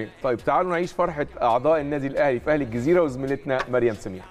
طيب تعالوا نعيش فرحه اعضاء النادي الاهلي في اهل الجزيره وزميلتنا مريم سمير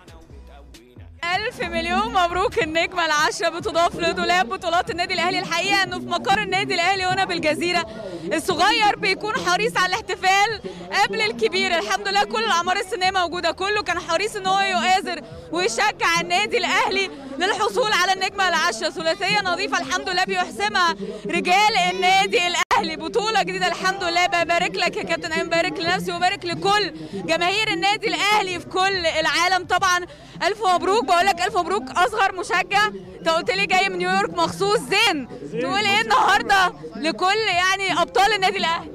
ألف مليون مبروك النجمة العشرة بتضاف لدولاب بطولات النادي الأهلي الحقيقة إنه في مقر النادي الأهلي هنا بالجزيرة الصغير بيكون حريص على الاحتفال قبل الكبير الحمد لله كل الأعمار السنية موجودة كله كان حريص إن هو يؤازر ويشجع النادي الأهلي للحصول على النجمة العشرة ثلاثية نظيفة الحمد لله بيحسمها رجال النادي الأهلي بطولة جديدة الحمد لله ببارك لك يا كابتن أيمن بارك لنفسي وبارك لكل جماهير النادي الأهلي في كل العالم طبعا ألف مبروك بقول لك ألف مبروك أصغر مشجع أنت قلت لي جاي من نيويورك مخصوص زين تقول إيه النهاردة لكل يعني أبطال النادي الأهلي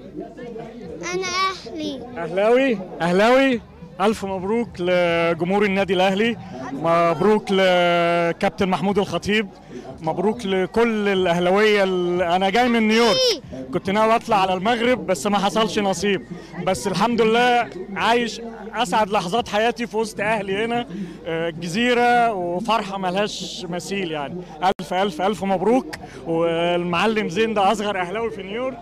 أنا أهلي اهلاوي اهلاوي الف مبروك لجمهور النادي الاهلي مبروك لكابتن محمود الخطيب مبروك لكل الاهلاويه ال- انا جاي من نيويورك كنت ناوي اطلع على المغرب بس ما حصلش نصيب بس الحمد لله عايش اسعد لحظات حياتي في وسط اهلي هنا آه، الجزيره وفرحه ملهاش مثيل يعني الف الف الف مبروك والمعلم زين ده اصغر اهلاوي في نيويورك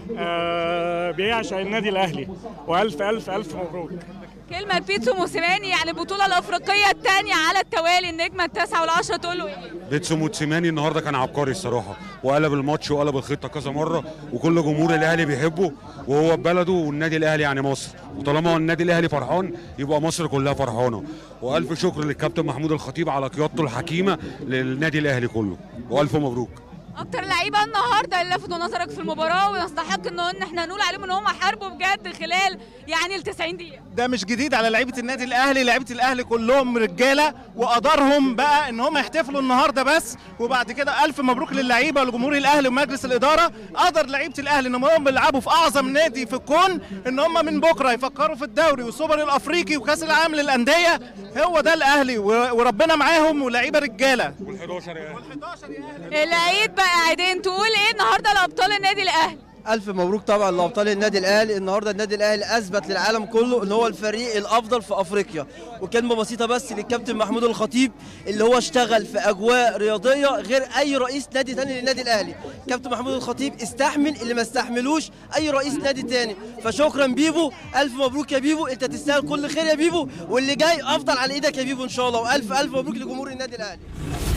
آه، بيعشق النادي الاهلي والف الف الف مبروك كلمة لبيتسو موسيماني يعني البطولة الأفريقية الثانية على التوالي النجمة التاسعة والعشرة تقول له إيه؟ بيتسو موتسيماني النهارده كان عبقري الصراحه وقلب الماتش وقلب الخطه كذا مره وكل جمهور الاهلي بيحبه وهو في بلده والنادي الاهلي يعني مصر وطالما النادي الاهلي فرحان يبقى مصر كلها فرحانه والف شكر للكابتن محمود الخطيب على قيادته الحكيمه للنادي الاهلي كله والف مبروك أكتر لعيبة النهاردة اللي لفتوا نظرك في المباراة ويستحق إنه إن إحنا نقول عليهم إن هم حاربوا بجد خلال يعني ال 90 دقيقة ده مش جديد على لعيبه النادي الاهلي لعيبه الاهلي كلهم رجاله وقدرهم بقى ان هم يحتفلوا النهارده بس وبعد كده الف مبروك للعيبه ولجمهور الاهلي ومجلس الاداره قدر لعيبه الاهلي ان هم بيلعبوا في اعظم نادي في الكون ان هم من بكره يفكروا في الدوري والسوبر الافريقي وكاس العالم للانديه هو ده الاهلي و- وربنا معاهم ولاعيبه رجاله وال11 يا العيد بقى عيدين تقول إيه النهاردة لأبطال النادي الأهلي؟ ألف مبروك طبعا لأبطال النادي الأهلي النهارده النادي الأهلي أثبت للعالم كله إن هو الفريق الأفضل في أفريقيا وكلمة بسيطة بس للكابتن محمود الخطيب اللي هو اشتغل في أجواء رياضية غير أي رئيس نادي تاني للنادي الأهلي كابتن محمود الخطيب استحمل اللي ما استحملوش أي رئيس نادي تاني فشكرا بيبو ألف مبروك يا بيبو أنت تستاهل كل خير يا بيبو واللي جاي أفضل على إيدك يا بيبو إن شاء الله وألف ألف مبروك لجمهور النادي الأهلي